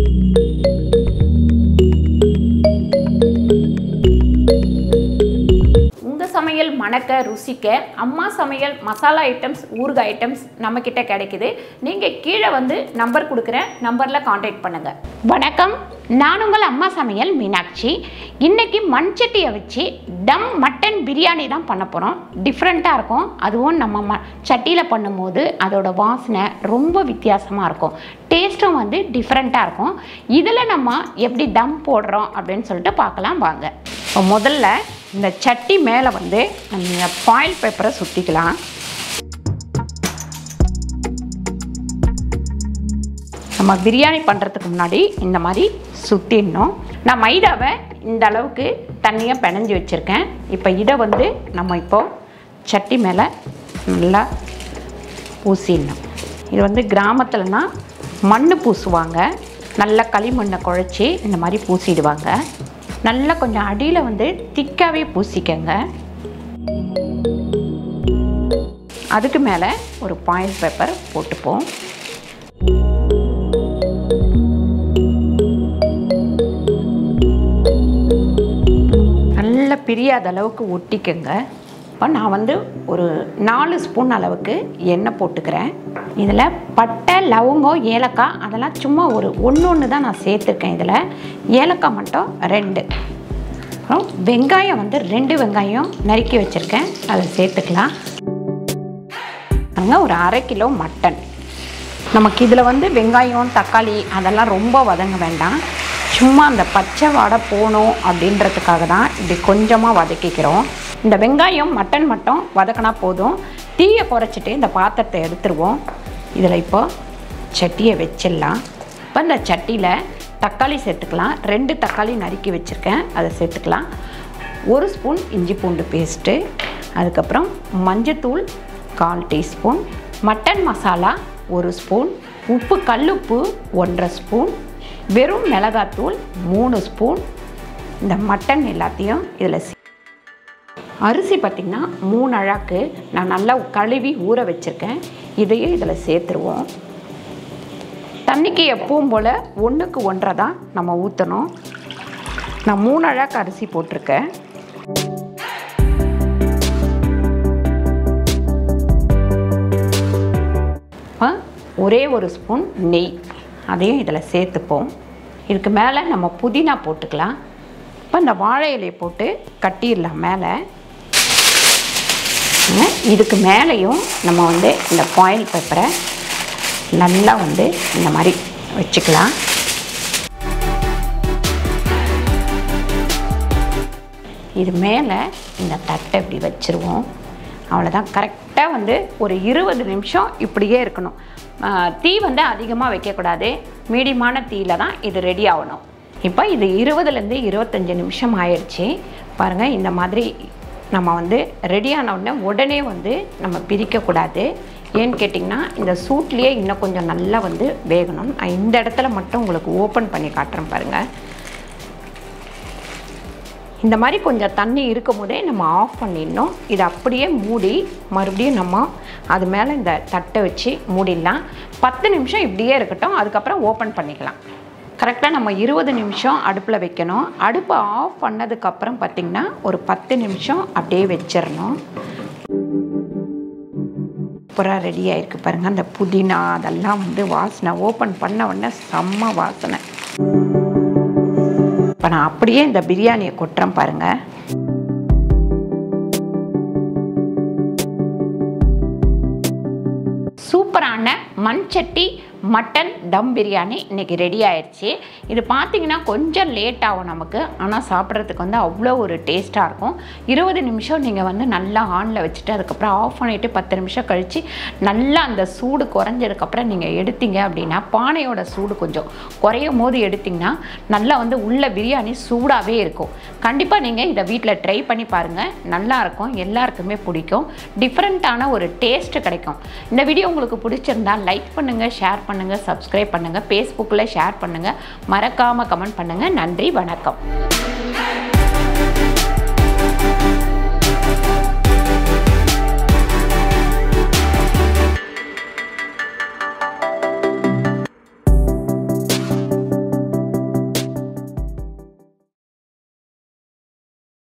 உங்கள் சமையல் மணக்க ருசிக்க அம்மா சமையல் மசாலா ஐட்டம்ஸ் ஊறுகாய் ஐட்டம்ஸ் நம்மக்கிட்ட கிடைக்குது நீங்கள் கீழே வந்து நம்பர் கொடுக்குறேன் நம்பரில் காண்டாக்ட் பண்ணுங்கள் வணக்கம் நான் உங்கள் அம்மா சமையல் மீனாட்சி இன்னைக்கு மண்சட்டியை வச்சு டம் மட்டன் பிரியாணி தான் பண்ண போகிறோம் டிஃப்ரெண்ட்டாக இருக்கும் அதுவும் நம்ம ம சட்டியில் பண்ணும்போது அதோட வாசனை ரொம்ப வித்தியாசமாக இருக்கும் டேஸ்ட்டும் வந்து டிஃப்ரெண்ட்டாக இருக்கும் இதில் நம்ம எப்படி தம் போடுறோம் அப்படின்னு சொல்லிட்டு பார்க்கலாம் வாங்க இப்போ முதல்ல இந்த சட்டி மேலே வந்து நம்ம ஃபாயில் பேப்பரை சுற்றிக்கலாம் நம்ம பிரியாணி பண்ணுறதுக்கு முன்னாடி இந்த மாதிரி சுற்றிடணும் நான் மைதாவை இந்த அளவுக்கு தண்ணியாக பிணைஞ்சு வச்சுருக்கேன் இப்போ இதை வந்து நம்ம இப்போ சட்டி மேலே நல்லா பூசிடணும் இது வந்து கிராமத்துலனா மண் பூசுவாங்க நல்ல களிமண்ணை குழச்சி இந்த மாதிரி பூசிடுவாங்க நல்லா கொஞ்சம் அடியில் வந்து திக்காகவே பூசிக்கங்க அதுக்கு மேலே ஒரு பாயில் பேப்பர் போட்டுப்போம் நல்லா பிரியாத அளவுக்கு ஒட்டிக்கங்க இப்போ நான் வந்து ஒரு நாலு ஸ்பூன் அளவுக்கு எண்ணெய் போட்டுக்கிறேன் இதில் பட்டை லவங்கம் ஏலக்காய் அதெல்லாம் சும்மா ஒரு ஒன்று ஒன்று தான் நான் சேர்த்துருக்கேன் இதில் ஏலக்காய் மட்டும் ரெண்டு அப்புறம் வெங்காயம் வந்து ரெண்டு வெங்காயம் நறுக்கி வச்சுருக்கேன் அதை சேர்த்துக்கலாம் பாருங்க ஒரு அரை கிலோ மட்டன் நமக்கு இதில் வந்து வெங்காயம் தக்காளி அதெல்லாம் ரொம்ப வதங்க வேண்டாம் சும்மா அந்த பச்சை வாடை போகணும் அப்படின்றதுக்காக தான் இப்படி கொஞ்சமாக வதக்கிக்கிறோம் இந்த வெங்காயம் மட்டன் மட்டும் வதக்கினா போதும் தீயை குறைச்சிட்டு இந்த பாத்திரத்தை எடுத்துருவோம் இதில் இப்போ சட்டியை வச்சிடலாம் இப்போ இந்த சட்டியில் தக்காளி சேர்த்துக்கலாம் ரெண்டு தக்காளி நறுக்கி வச்சுருக்கேன் அதை சேர்த்துக்கலாம் ஒரு ஸ்பூன் இஞ்சி பூண்டு பேஸ்ட்டு அதுக்கப்புறம் மஞ்சத்தூள் கால் டீஸ்பூன் மட்டன் மசாலா ஒரு ஸ்பூன் உப்பு கல்லுப்பு ஒன்றரை ஸ்பூன் வெறும் மிளகாத்தூள் மூணு ஸ்பூன் இந்த மட்டன் எல்லாத்தையும் இதில் சே- அரிசி பார்த்திங்கன்னா மூணு அழாக்கு நான் நல்லா கழுவி ஊற வச்சுருக்கேன் இதையும் இதில் சேர்த்துருவோம் தண்ணிக்கு எப்பவும் போல் ஒன்றுக்கு ஒன்றரை தான் நம்ம ஊற்றணும் நான் மூணு அழாக்கு அரிசி போட்டிருக்கேன் இப்போ ஒரே ஒரு ஸ்பூன் நெய் அதையும் இதில் சேர்த்துப்போம் இதுக்கு மேலே நம்ம புதினா போட்டுக்கலாம் இப்போ இந்த வாழை இலையை போட்டு கட்டிடலாம் மேலே உம், இதுக்கு மேலேயும் நம்ம வந்து இந்த பாயில் பேப்பரை நல்லா வந்து இந்த மாதிரி வச்சுக்கலாம் இது மேலே இந்த தட்டை இப்படி வச்சுருவோம் அவ்வளோதான் கரெக்டாக வந்து ஒரு இருபது நிமிஷம் இப்படியே இருக்கணும் ஆஹ் தீ வந்து அதிகமாக வைக்கக்கூடாது மீடியமான தீயில தான் இது ரெடி ஆகணும் இப்போ இது இருபதுலேருந்து இருபத்தஞ்சி நிமிஷம் ஆயிடுச்சு பாருங்கள் இந்த மாதிரி நம்ம வந்து ரெடி ஆன உடனே உடனே வந்து நம்ம பிரிக்கக்கூடாது ஏன்னு கேட்டிங்கன்னா இந்த சூட்லேயே இன்னும் கொஞ்சம் நல்லா வந்து வேகணும் நான் இந்த இடத்துல மட்டும் உங்களுக்கு ஓப்பன் பண்ணி காட்டுறேன் பாருங்கள் இந்த மாதிரி கொஞ்சம் தண்ணி இருக்கும் போதே நம்ம ஆஃப் பண்ணிடணும் இதை அப்படியே மூடி மறுபடியும் நம்ம அது மேலே இந்த தட்டை வச்சு மூடிடலாம் பத்து நிமிஷம் இப்படியே இருக்கட்டும் அதுக்கப்புறம் ஓப்பன் பண்ணிக்கலாம் கரெக்டாக நம்ம இருபது நிமிஷம் அடுப்பில் வைக்கணும் அடுப்பை ஆஃப் பண்ணதுக்கப்புறம் பார்த்திங்கன்னா ஒரு பத்து நிமிஷம் அப்படியே வச்சிடணும் சூப்பராக ரெடி ஆயிருக்கு பாருங்கள் அந்த புதினா அதெல்லாம் வந்து வாசனை ஓப்பன் பண்ண உடனே செம்ம வாசனை இப்போ நான் அப்படியே இந்த பிரியாணியை கொட்டுறேன் பாருங்கள் சூப்பரான மண்சட்டி மட்டன் தம் பிரியாணி இன்றைக்கி ரெடி ஆயிடுச்சு இது பார்த்தீங்கன்னா கொஞ்சம் லேட் ஆகும் நமக்கு ஆனால் சாப்பிட்றதுக்கு வந்து அவ்வளோ ஒரு டேஸ்ட்டாக இருக்கும் இருபது நிமிஷம் நீங்கள் வந்து நல்லா ஆனில் வச்சுட்டு அதுக்கப்புறம் ஆஃப் பண்ணிவிட்டு பத்து நிமிஷம் கழித்து நல்லா அந்த சூடு குறைஞ்சதுக்கப்புறம் நீங்கள் எடுத்தீங்க அப்படின்னா பானையோட சூடு கொஞ்சம் குறையும் போது எடுத்திங்கன்னா நல்லா வந்து உள்ள பிரியாணி சூடாகவே இருக்கும் கண்டிப்பாக நீங்கள் இதை வீட்டில் ட்ரை பண்ணி பாருங்கள் நல்லா இருக்கும் எல்லாருக்குமே பிடிக்கும் டிஃப்ரெண்ட்டான ஒரு டேஸ்ட்டு கிடைக்கும் இந்த வீடியோ உங்களுக்கு பிடிச்சிருந்தா லைக் பண்ணுங்கள் ஷேர் பண்ணுங்கள் சப்ஸ்கிரைப் பண்ணுங்கள் ஃபேஸ்புக்கில் ஷேர் பண்ணுங்கள் மறக்காமல் கமெண்ட் பண்ணுங்கள் நன்றி வணக்கம்